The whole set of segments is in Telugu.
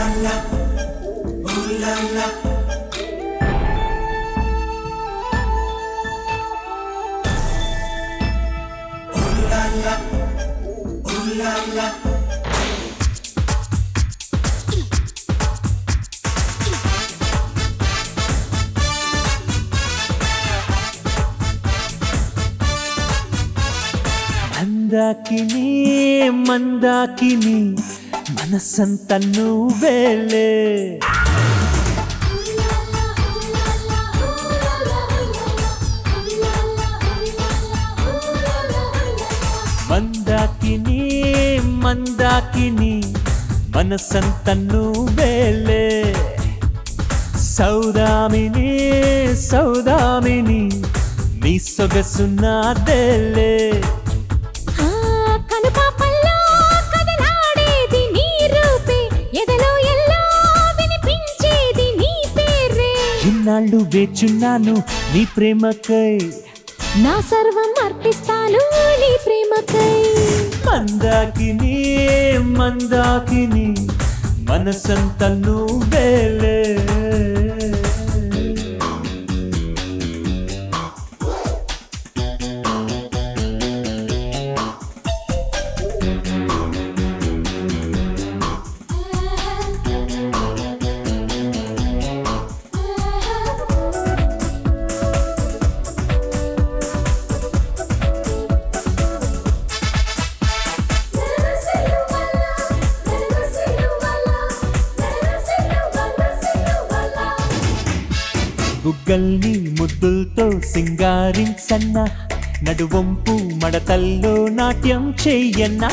మందాకిని మందాకిని మనసంత నువ్వేలే మందాకిని మందాకిని మనసంత నువ్వేలే సౌదామిని సౌదామిని నీ సొగసు నాదేలే ఆ కనుపాపల్లో కదలాడేది నీ రూపే ఎదలో ఎల్లో వినిపించేది నీ పేరే ఇన్నాళ్ళు వేచున్నాను నీ ప్రేమకై నా సర్వం అర్పిస్తాను నీ ప్రేమకై మందాకిని మందాకిని మనసంత నువ్వేలే గుగ్గల్ని ముద్దులతో సింగారించన్న నడువంపు మడతల్లో నాట్యం చెయ్యన్నా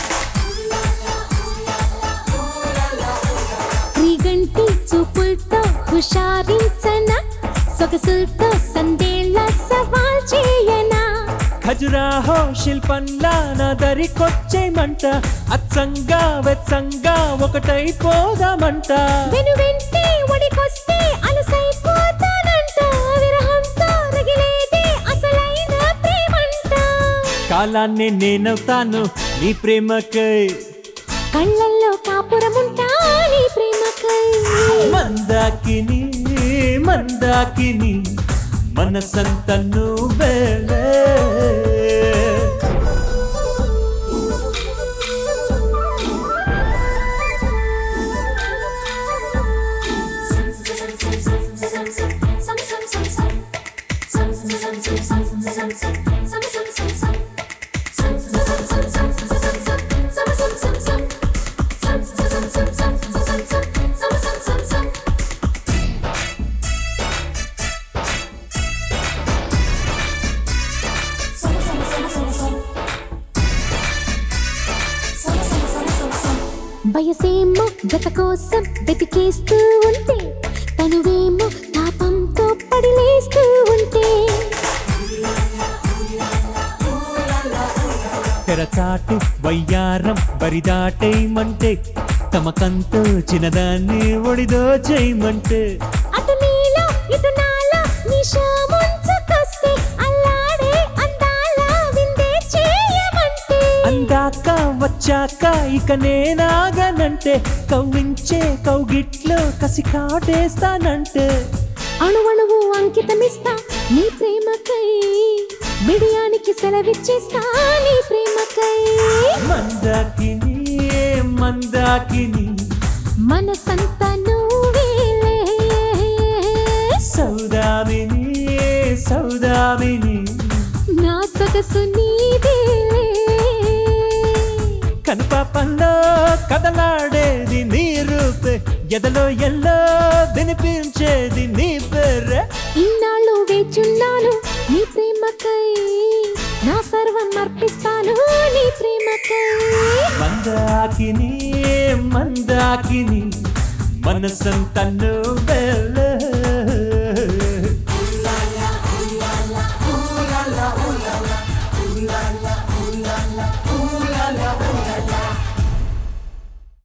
త్రిగంటి చూపులతో హుషారించన సొగసులతో సందేళ్ళ సవాల్ చేయనా ఖజురాహో శిల్పంలా నా దరికొచ్చేమంట అచ్చంగా వెచ్చంగా ఒకటైపోదామంట వెను వెంటే ఒడికొస్తే అలసైపోతానంట విరహంతో రగిలేదే అసలైన ప్రేమంట కాలాన్ని నేనవుతాను నీ ప్రేమకై కళ్ళల్లో కాపురముంటా నీ ప్రేమకై మందాకిని మందాకిని మనసంత నువ్వేలే వయసేమో జత కోసం వెతికేస్తూ ఉంటే తనువేమో తాపంతో పడిలేస్తూ ఉంటే తెరచాటు వయ్యారం బరిదాటేయమంటే తమకంతో చిన్నదాన్ని ఒడిదో చేయమంటే అటు నీలో ఇటు నాలో నిషాముంచుకొస్తే అల్లాడే అందాల విందే చేయమంటే అందాక వచ్చాక ఇక నేనాగనంటే కవ్వించే కౌగిట్లో కసి కాటేస్తానంటే అణువణువు అంకితమిస్తా నీ ప్రేమకై బిడియానికి సెలవిచ్చేస్తా నీ ప్రేమకై మందాకిని మందాకిని మనసంత నువ్వేలే సౌదామిని సౌదామిని నా సొగసు నీదేలే కనుపాపంలో కదలాడేది నీ రూపే ఎదలో ఎల్లో వినిపించేది నీ పేరే ఇన్నాళ్ళు వేచున్నాను నీ ప్రేమకై నా సర్వం అర్పిస్తాను నీ ప్రేమకై మందాకిని మందాకిని మనసంత నువ్వెల్ల